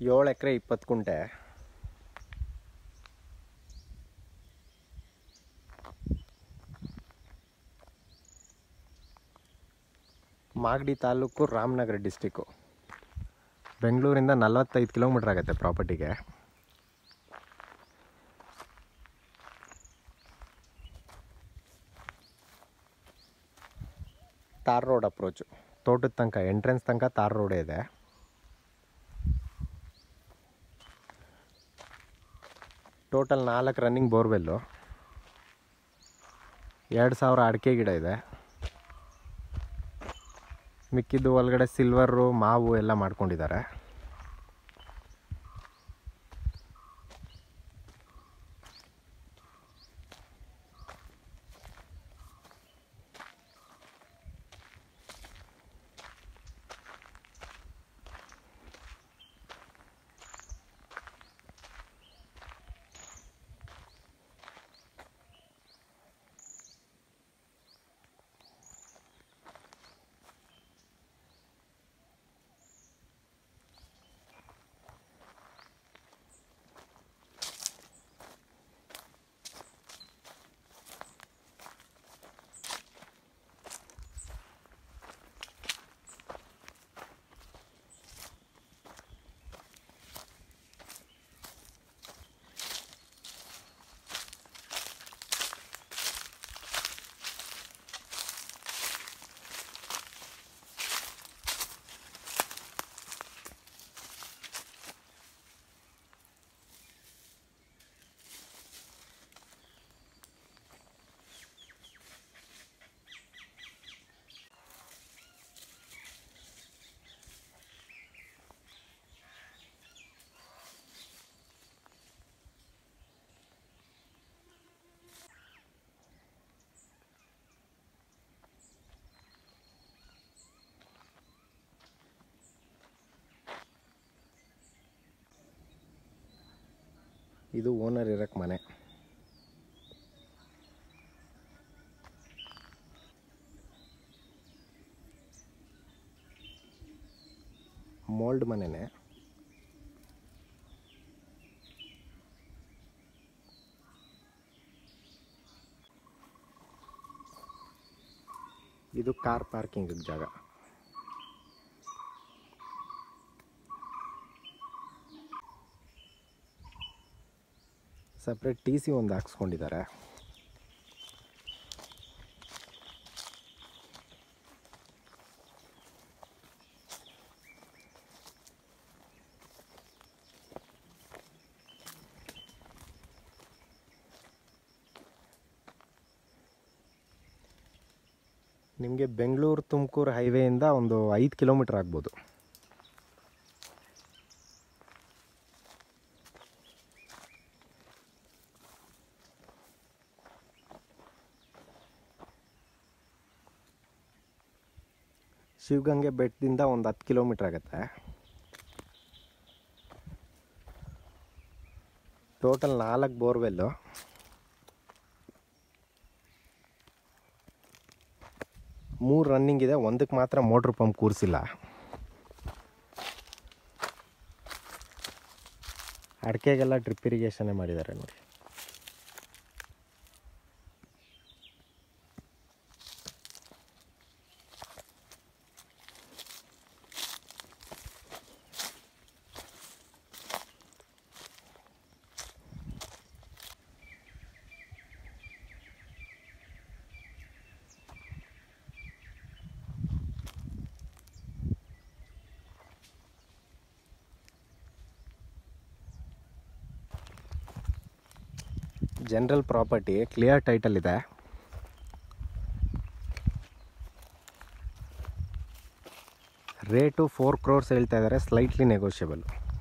ಏಳು ಎಕರೆ ಇಪ್ಪತ್ತು ಕುಂಟೆ ಮಾಗಡಿ ತಾಲೂಕು ರಾಮನಗರ ಡಿಸ್ಟಿಕ್ಕು ಬೆಂಗಳೂರಿಂದ ನಲವತ್ತೈದು ಕಿಲೋಮೀಟ್ರ್ ಆಗುತ್ತೆ ಪ್ರಾಪರ್ಟಿಗೆ ತಾರ್ ರೋಡ್ ಅಪ್ರೋಚು ತೋಟದ ತನಕ ಎಂಟ್ರೆನ್ಸ್ ತನಕ ತಾರ್ ರೋಡೇ ಇದೆ ಟೋಟಲ್ ನಾಲ್ಕು ರನ್ನಿಂಗ್ ಬೋರ್ವೆಲ್ಲು ಎರಡು ಸಾವಿರ ಅಡಿಕೆ ಗಿಡ ಇದೆ ಮಿಕ್ಕಿದ್ದು ಒಳಗಡೆ ಸಿಲ್ವರು ಮಾವು ಎಲ್ಲ ಮಾಡ್ಕೊಂಡಿದ್ದಾರೆ ಇದು ಓನರ್ ಇರೋಕ್ಕೆ ಮನೆ ಮೋಲ್ಡ್ ಮನೆನೇ ಇದು ಕಾರ್ ಪಾರ್ಕಿಂಗ್ ಜಾಗ ಸಪ್ರೇಟ್ ಟಿ ಸಿ ಒಂದು ಹಾಕ್ಸ್ಕೊಂಡಿದ್ದಾರೆ ನಿಮಗೆ ಬೆಂಗಳೂರು ತುಮಕೂರು ಹೈವೇಯಿಂದ ಒಂದು ಐದು ಕಿಲೋಮೀಟ್ರ್ ಆಗ್ಬೋದು ಶಿವಗಂಗೆ ಬೆಟ್ಟದಿಂದ ಒಂದು ಹತ್ತು ಕಿಲೋಮೀಟ್ರ್ ಆಗುತ್ತೆ ಟೋಟಲ್ ನಾಲ್ಕು ಬೋರ್ವೆಲ್ಲು ಮೂರು ರನ್ನಿಂಗ್ ಇದೆ ಒಂದಕ್ಕೆ ಮಾತ್ರ ಮೋಟ್ರ್ ಪಂಪ್ ಕೂರಿಸಿಲ್ಲ ಅಡಿಕೆಗೆಲ್ಲ ಡ್ರಿಪ್ ಇರಿಗೇಷನ್ನೇ ಮಾಡಿದ್ದಾರೆ ನೋಡಿ ಜನರಲ್ ಪ್ರಾಪರ್ಟಿ ಕ್ಲಿಯರ್ ಟೈಟಲ್ ಇದೆ ರೇಟು ಫೋರ್ ಕ್ರೋರ್ಸ್ ಹೇಳ್ತಾ ಇದ್ದಾರೆ ಸ್ಲೈಟ್ಲಿ ನೆಗೋಷಿಯಬಲ್